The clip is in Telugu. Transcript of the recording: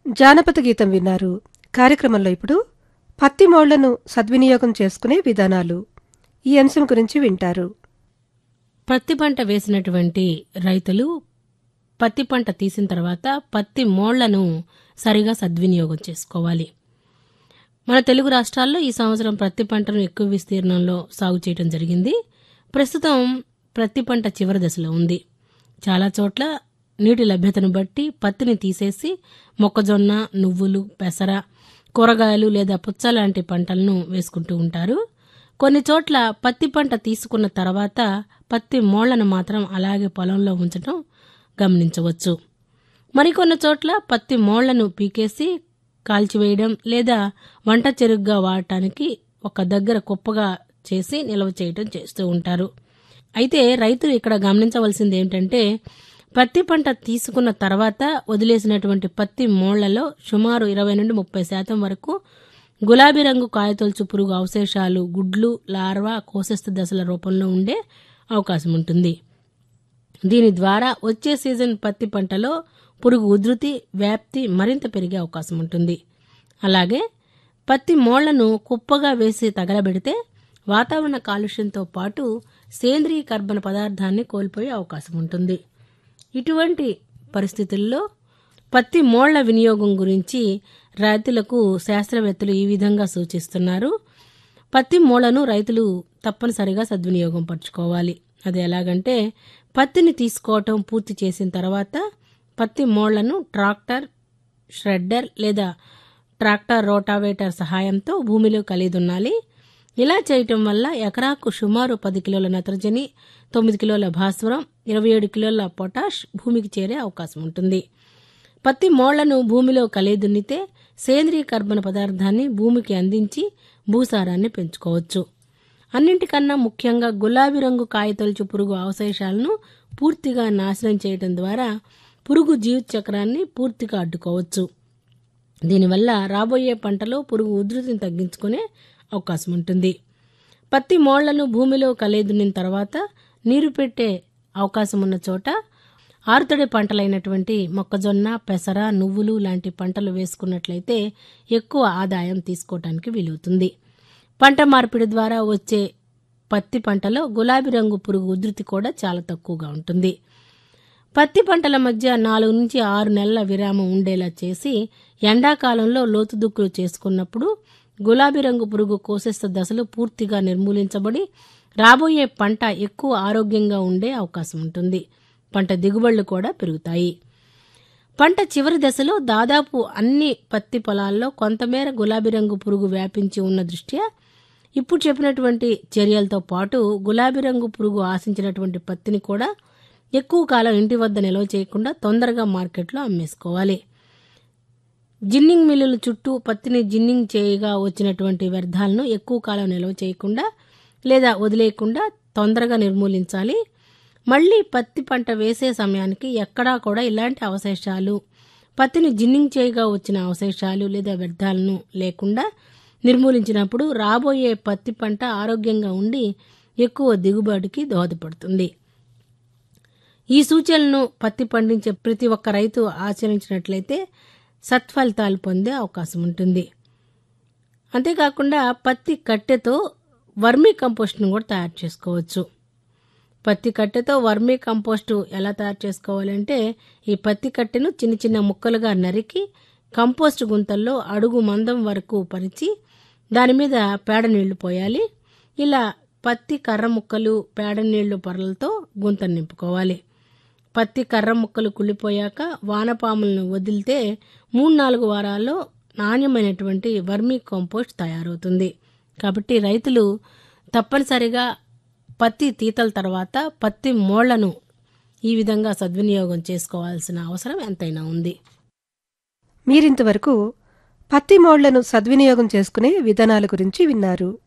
జానపద గీతం విన్నారు కార్యక్రమంలో ఇప్పుడు పత్తి మోళ్లను సద్వినియోగం చేసుకునే విధానాలు ఈ అంశం గురించి వింటారు పత్తి పంట వేసినటువంటి రైతులు పత్తి పంట తీసిన తర్వాత పత్తి మోళ్లను సరిగా సద్వినియోగం చేసుకోవాలి మన తెలుగు రాష్ట్రాల్లో ఈ సంవత్సరం ప్రత్తి పంటను ఎక్కువ విస్తీర్ణంలో సాగు చేయడం జరిగింది ప్రస్తుతం ప్రత్తి పంట చివరి దశలో ఉంది చాలా చోట్ల నీటి లభ్యతను బట్టి పత్తిని తీసేసి మొక్కజొన్న నువ్వులు పెసర కూరగాయలు లేదా పుచ్చ లాంటి పంటలను వేసుకుంటూ ఉంటారు కొన్ని చోట్ల పత్తి పంట తీసుకున్న తర్వాత పత్తి మోళ్లను మాత్రం అలాగే పొలంలో ఉంచడం గమనించవచ్చు మరికొన్ని చోట్ల పత్తి మోళ్లను పీకేసి కాల్చివేయడం లేదా వంట చెరుగ్గా వాడటానికి ఒక దగ్గర కుప్పగా చేసి నిల్వ చేయడం చేస్తూ ఉంటారు అయితే రైతులు ఇక్కడ గమనించవలసింది ఏంటంటే పత్తి పంట తీసుకున్న తర్వాత వదిలేసినటువంటి పత్తి మోళ్లలో సుమారు ఇరవై నుండి ముప్పై శాతం వరకు గులాబీ రంగు కాయతొలుచు పురుగు అవశేషాలు గుడ్లు లార్వా కోశస్థ దశల రూపంలో ఉండే అవకాశం ఉంటుంది దీని ద్వారా వచ్చే సీజన్ పత్తి పంటలో పురుగు ఉధృతి వ్యాప్తి మరింత పెరిగే అవకాశం ఉంటుంది అలాగే పత్తి మోళ్లను కుప్పగా వేసి తగలబెడితే వాతావరణ కాలుష్యంతో పాటు సేంద్రీయ కర్బన పదార్థాన్ని కోల్పోయే అవకాశం ఉంటుంది ఇటువంటి పరిస్థితుల్లో పత్తి మోళ్ల వినియోగం గురించి రైతులకు శాస్త్రవేత్తలు ఈ విధంగా సూచిస్తున్నారు పత్తి మోళ్లను రైతులు తప్పనిసరిగా సద్వినియోగం పరచుకోవాలి అది ఎలాగంటే పత్తిని తీసుకోవటం పూర్తి చేసిన తర్వాత పత్తి మోళ్లను ట్రాక్టర్ షెడ్డర్ లేదా ట్రాక్టర్ రోటావేటర్ సహాయంతో భూమిలో కలిదున్నాలి ఇలా చేయటం వల్ల ఎకరాకు సుమారు పది కిలోల నత్రజని తొమ్మిది కిలోల భాస్వరం ఇరవై ఏడు కిలోల పొటాష్ భూమికి చేరే అవకాశం ఉంటుంది పత్తి మోళ్లను భూమిలో కలిదున్నితే సేంద్రీయ కర్బన పదార్థాన్ని భూమికి అందించి భూసారాన్ని పెంచుకోవచ్చు అన్నింటికన్నా ముఖ్యంగా గులాబీ రంగు కాయతొలుచు పురుగు అవశేషాలను పూర్తిగా నాశనం చేయడం ద్వారా పురుగు జీవిత చక్రాన్ని పూర్తిగా అడ్డుకోవచ్చు దీనివల్ల రాబోయే పంటలో పురుగు ఉధృతిని తగ్గించుకునే అవకాశం ఉంటుంది పత్తి మోళ్లను భూమిలో కలేదునిన తర్వాత నీరు పెట్టే అవకాశం ఉన్న చోట ఆరుతడి పంటలైనటువంటి మొక్కజొన్న పెసర నువ్వులు లాంటి పంటలు వేసుకున్నట్లయితే ఎక్కువ ఆదాయం తీసుకోవటానికి వీలవుతుంది పంట మార్పిడి ద్వారా వచ్చే పత్తి పంటలో గులాబీ రంగు పురుగు ఉధృతి కూడా చాలా తక్కువగా ఉంటుంది పత్తి పంటల మధ్య నాలుగు నుంచి ఆరు నెలల విరామం ఉండేలా చేసి ఎండాకాలంలో లోతు దుక్కులు చేసుకున్నప్పుడు గులాబీ రంగు పురుగు కోసేస్త దశలు పూర్తిగా నిర్మూలించబడి రాబోయే పంట ఎక్కువ ఆరోగ్యంగా ఉండే అవకాశం ఉంటుంది పంట దిగుబడులు కూడా పెరుగుతాయి పంట చివరి దశలో దాదాపు అన్ని పత్తి పొలాల్లో కొంతమేర గులాబీ రంగు పురుగు వ్యాపించి ఉన్న దృష్ట్యా ఇప్పుడు చెప్పినటువంటి చర్యలతో పాటు గులాబీ రంగు పురుగు ఆశించినటువంటి పత్తిని కూడా ఎక్కువ కాలం ఇంటి వద్ద నిల్వ చేయకుండా తొందరగా మార్కెట్లో అమ్మేసుకోవాలి జిన్నింగ్ మిల్లుల చుట్టూ పత్తిని జిన్నింగ్ చేయగా వచ్చినటువంటి వ్యర్థాలను ఎక్కువ కాలం నిల్వ చేయకుండా లేదా వదిలేయకుండా తొందరగా నిర్మూలించాలి మళ్లీ పత్తి పంట వేసే సమయానికి ఎక్కడా కూడా ఇలాంటి అవశేషాలు పత్తిని జిన్నింగ్ చేయగా వచ్చిన అవశేషాలు లేదా వ్యర్థాలను లేకుండా నిర్మూలించినప్పుడు రాబోయే పత్తి పంట ఆరోగ్యంగా ఉండి ఎక్కువ దిగుబడికి దోహదపడుతుంది ఈ సూచనలను పత్తి పండించే ప్రతి ఒక్క రైతు ఆచరించినట్లయితే సత్ఫలితాలు పొందే అవకాశం ఉంటుంది అంతేకాకుండా పత్తి కట్టెతో వర్మీ కంపోస్ట్ను కూడా తయారు చేసుకోవచ్చు పత్తి కట్టెతో వర్మీ కంపోస్టు ఎలా తయారు చేసుకోవాలంటే ఈ పత్తి కట్టెను చిన్న చిన్న ముక్కలుగా నరికి కంపోస్ట్ గుంతల్లో అడుగు మందం వరకు పరిచి దాని మీద పేడ నీళ్లు పోయాలి ఇలా పత్తి కర్ర ముక్కలు పేడ నీళ్లు పొరలతో గుంత నింపుకోవాలి పత్తి కర్ర ముక్కలు కుళ్ళిపోయాక వానపాములను వదిలితే మూడు నాలుగు వారాల్లో నాణ్యమైనటువంటి వర్మీ కంపోస్ట్ తయారవుతుంది కాబట్టి రైతులు తప్పనిసరిగా పత్తి తీతల తర్వాత పత్తి మోళ్లను ఈ విధంగా సద్వినియోగం చేసుకోవాల్సిన అవసరం ఎంతైనా ఉంది మీరింతవరకు పత్తి మోళ్లను సద్వినియోగం చేసుకునే విధానాల గురించి విన్నారు